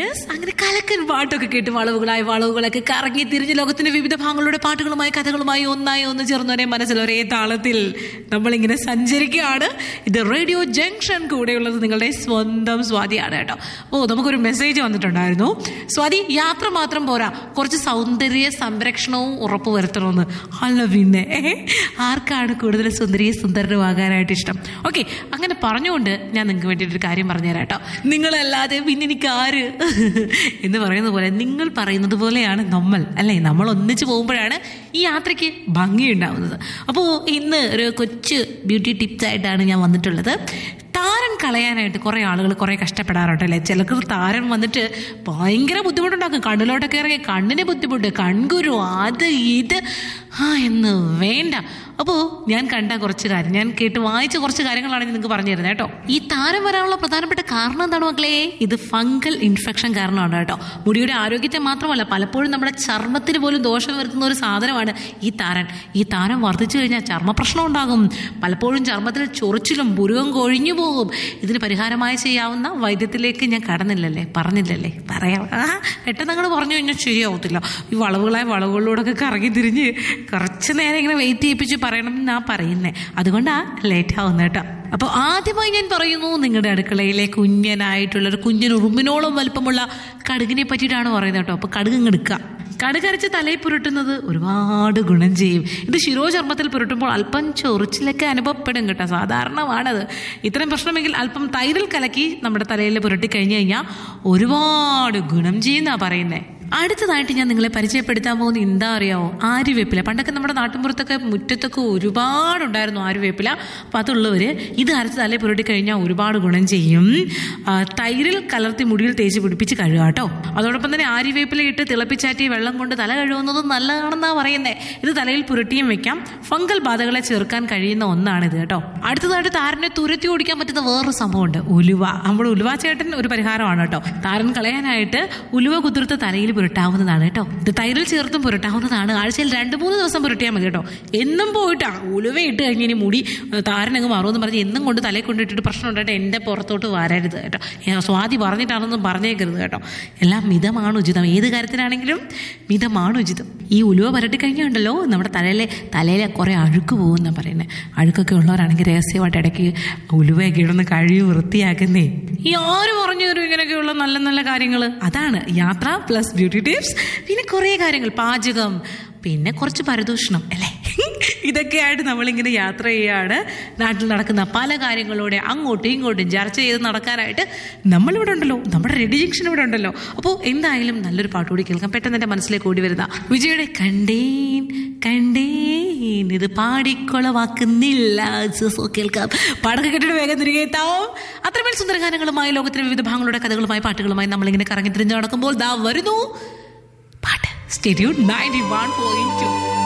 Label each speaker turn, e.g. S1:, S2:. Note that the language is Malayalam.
S1: യെസ് അങ്ങനെ കലക്കൻ പാട്ടൊക്കെ കേട്ട് വളവുകളായി വളവുകളൊക്കെ കറങ്ങി തിരിഞ്ഞ് ലോകത്തിന്റെ വിവിധ ഭാഗങ്ങളുടെ പാട്ടുകളുമായി കഥകളുമായി ഒന്നായി ഒന്ന് ചേർന്നൊരേ മനസ്സിൽ ഒരേ താളത്തിൽ നമ്മളിങ്ങനെ സഞ്ചരിക്കുകയാണ് ഇത് റേഡിയോ ജംഗ്ഷൻ കൂടെയുള്ളത് നിങ്ങളുടെ സ്വന്തം സ്വാതിയാണ് കേട്ടോ ഓ നമുക്കൊരു മെസ്സേജ് വന്നിട്ടുണ്ടായിരുന്നു സ്വാതി യാത്ര മാത്രം പോരാ കുറച്ച് സൗന്ദര്യ സംരക്ഷണവും ഉറപ്പുവരുത്തണമെന്ന് അല്ല പിന്നെ ആർക്കാണ് കൂടുതൽ സുന്ദരിയെ സുന്ദരനുമാകാനായിട്ട് ഇഷ്ടം ഓക്കെ അങ്ങനെ പറഞ്ഞുകൊണ്ട് ഞാൻ നിങ്ങൾക്ക് വേണ്ടിയിട്ടൊരു കാര്യം പറഞ്ഞുതരാം കേട്ടോ നിങ്ങളല്ലാതെ പിന്നെ എനിക്ക് ആര് എന്ന് പറയുന്ന പോലെ നിങ്ങൾ പറയുന്നത് പോലെയാണ് നമ്മൾ അല്ലേ നമ്മൾ ഒന്നിച്ച് പോകുമ്പോഴാണ് ഈ യാത്രയ്ക്ക് ഭംഗിയുണ്ടാവുന്നത് അപ്പോൾ ഇന്ന് ഒരു കൊച്ചു ബ്യൂട്ടി ടിപ്സ് ആയിട്ടാണ് ഞാൻ വന്നിട്ടുള്ളത് താരൻ കളയാനായിട്ട് കുറേ ആളുകൾ കുറേ കഷ്ടപ്പെടാറുണ്ട് അല്ലേ ചിലർക്ക് താരൻ വന്നിട്ട് ഭയങ്കര ബുദ്ധിമുട്ടുണ്ടാക്കും കണ്ണിലോട്ടൊക്കെ ഇറങ്ങി കണ്ണിന് ബുദ്ധിമുട്ട് കൺകുരു അത് ഇത് ആ എന്ന് വേണ്ട അപ്പോൾ ഞാൻ കണ്ട കുറച്ച് കാര്യം ഞാൻ കേട്ട് വായിച്ച കുറച്ച് കാര്യങ്ങളാണ് ഞാൻ നിങ്ങൾക്ക് പറഞ്ഞു തരുന്നത് കേട്ടോ ഈ താരം വരാനുള്ള പ്രധാനപ്പെട്ട കാരണം എന്താണ് മക്കളെ ഇത് ഫംഗൽ ഇൻഫെക്ഷൻ കാരണമാണ് കേട്ടോ മുടിയുടെ ആരോഗ്യത്തെ മാത്രമല്ല പലപ്പോഴും നമ്മുടെ ചർമ്മത്തിന് പോലും ദോഷം വരുത്തുന്ന ഒരു സാധനമാണ് ഈ താരൻ ഈ താരം വർദ്ധിച്ചു കഴിഞ്ഞാൽ ചർമ്മ പ്രശ്നം ഉണ്ടാകും പലപ്പോഴും ചർമ്മത്തിൽ ചൊറിച്ചിലും പുരുവം കൊഴിഞ്ഞു പോകും ഇതിന് പരിഹാരമായി ചെയ്യാവുന്ന വൈദ്യത്തിലേക്ക് ഞാൻ കടന്നില്ലല്ലേ പറഞ്ഞില്ലല്ലേ പറയാം ആ പെട്ടെന്ന് അങ്ങോട്ട് പറഞ്ഞു കഴിഞ്ഞാൽ ശരിയാവത്തില്ല ഈ വളവുകളായ വളവുകളിലൂടെ ഒക്കെ കറങ്ങി തിരിഞ്ഞ് കുറച്ച് നേരം ഇങ്ങനെ വെയിറ്റ് ചെയ്യിപ്പിച്ച് പറയണം എന്നാ പറയുന്നേ അതുകൊണ്ടാ ലേറ്റ് ആവുന്നത് കേട്ടോ അപ്പോൾ ആദ്യമായി ഞാൻ പറയുന്നു നിങ്ങളുടെ അടുക്കളയിലെ കുഞ്ഞനായിട്ടുള്ള ഒരു കുഞ്ഞിന് ഉറുമ്പിനോളം വലിപ്പമുള്ള കടുകിനെ പറ്റിയിട്ടാണ് പറയുന്നത് കേട്ടോ അപ്പോൾ കടുക് ഇങ്ങ് എടുക്കുക കടുകരച്ച് തലയിൽ പുരട്ടുന്നത് ഒരുപാട് ഗുണം ചെയ്യും ഇത് ശിരോചർമ്മത്തിൽ പുരട്ടുമ്പോൾ അല്പം ചൊറിച്ചിലൊക്കെ അനുഭവപ്പെടും കേട്ടോ സാധാരണമാണത് ഇത്തരം പ്രശ്നമെങ്കിൽ അല്പം തൈരിൽ കലക്കി നമ്മുടെ തലയിൽ പുരട്ടി കഴിഞ്ഞു കഴിഞ്ഞാൽ ഒരുപാട് ഗുണം ചെയ്യുന്നാ പറയുന്നേ അടുത്തതായിട്ട് ഞാൻ നിങ്ങളെ പരിചയപ്പെടുത്താൻ പോകുന്ന എന്താ അറിയാവോ ആര്യവേപ്പില പണ്ടൊക്കെ നമ്മുടെ നാട്ടിൻപുറത്തൊക്കെ മുറ്റത്തൊക്കെ ഒരുപാടുണ്ടായിരുന്നു ആര്യവേപ്പില അപ്പം അതുള്ളവർ ഇത് അരച്ച് തലയിൽ പുരട്ടി കഴിഞ്ഞാൽ ഒരുപാട് ഗുണം ചെയ്യും ആ, തൈരിൽ കലർത്തി മുടിയിൽ തേച്ച് പിടിപ്പിച്ച് കഴുകുക കേട്ടോ അതോടൊപ്പം തന്നെ ആര്യവേപ്പില ഇട്ട് തിളപ്പിച്ചാറ്റി വെള്ളം കൊണ്ട് തല കഴുകുന്നത് നല്ലതാണെന്നാണ് പറയുന്നത് ഇത് തലയിൽ പുരട്ടിയും വെക്കാം ഫംഗൽ ബാധകളെ ചെറുക്കാൻ കഴിയുന്ന ഒന്നാണിത് കേട്ടോ അടുത്തതായിട്ട് താരനെ തുരത്തി ഓടിക്കാൻ പറ്റുന്ന വേറൊരു സംഭവമുണ്ട് ഉലുവ നമ്മൾ ഉലുവ ചേട്ടൻ ഒരു പരിഹാരമാണ് കേട്ടോ താരൻ കളയാനായിട്ട് ഉലുവ കുതിർത്ത് തലയിൽ പുരട്ടാവുന്നതാണ് കേട്ടോ ഇത് തൈരിൽ ചേർത്തും പുരട്ടാവുന്നതാണ് ആഴ്ചയിൽ രണ്ട് മൂന്ന് ദിവസം പുരട്ടിയാൽ മതി കേട്ടോ എന്നും പോയിട്ടാ ഉലുവ ഇട്ട് കഴിഞ്ഞ് ഇനി മുടി ഏഹ്, താരനങ്ങ് മാറുമെന്ന് പറഞ്ഞ് എന്നും കൊണ്ട് തലയിൽ കൊണ്ടിട്ടിട്ട് പ്രശ്നം ഉണ്ടായിട്ട് എൻ്റെ പുറത്തോട്ട് വരരുത് കേട്ടോ ഏഹ്, സ്വാതി പറഞ്ഞിട്ടാണെന്നും പറഞ്ഞേക്കരുത് കേട്ടോ എല്ലാം മിതമാണ് ഉചിതം ഏത് കാര്യത്തിനാണെങ്കിലും മിതമാണ് ഉചിതം ഈ ഉലുവ പുരട്ടി കഴിഞ്ഞുണ്ടല്ലോ നമ്മുടെ തലയിലെ തലയിലെ കുറേ അഴുക്ക് പോകുന്ന പറയുന്നത് അഴുക്കൊക്കെ ഉള്ളവരാണെങ്കിൽ രഹസ്യമായിട്ട് ഇടയ്ക്ക് ഉലുവയൊക്കെ ഇടുന്ന കഴിവ് വൃത്തിയാക്കുന്നേ ഈ ആര് പറഞ്ഞു തരും ഇങ്ങനെയൊക്കെയുള്ള നല്ല നല്ല കാര്യങ്ങൾ അതാണ് യാത്ര പ്ലസ് ബ്യൂട്ടി ടിപ്സ് പിന്നെ കുറേ കാര്യങ്ങൾ പാചകം പിന്നെ കുറച്ച് പരദൂഷണം അല്ലേ ഇതൊക്കെയായിട്ട് നമ്മളിങ്ങനെ യാത്ര ചെയ്യുകയാണ് നാട്ടിൽ നടക്കുന്ന പല കാര്യങ്ങളോടെ അങ്ങോട്ടും ഇങ്ങോട്ടും ചർച്ച ചെയ്ത് നടക്കാനായിട്ട് നമ്മളിവിടെ ഉണ്ടല്ലോ നമ്മുടെ റെഡി ജംഗ്ഷൻ ഇവിടെ ഉണ്ടല്ലോ അപ്പോൾ എന്തായാലും നല്ലൊരു പാട്ട് കൂടി കേൾക്കാം പെട്ടെന്ന് എൻ്റെ മനസ്സിലേക്ക് ഓടി വരുന്ന വിജയുടെ കണ്ടേൻ കണ്ടേൻ ഇത് പാടിക്കൊളവാക്കുന്നില്ല സോ കേൾക്കാം പാടൊക്കെ കേട്ടിട്ട് വേഗം തിരികെ എത്താവും അത്രമേൽ സുന്ദരഗാനങ്ങളുമായി ലോകത്തിലെ വിവിധ ഭാഗങ്ങളുടെ കഥകളുമായി പാട്ടുകളുമായി നമ്മളിങ്ങനെ കറങ്ങി തിരിഞ്ഞ് നടക്കുമ്പോൾ ദാ വരുന്നു പാട്ട് stay tuned ninety one point to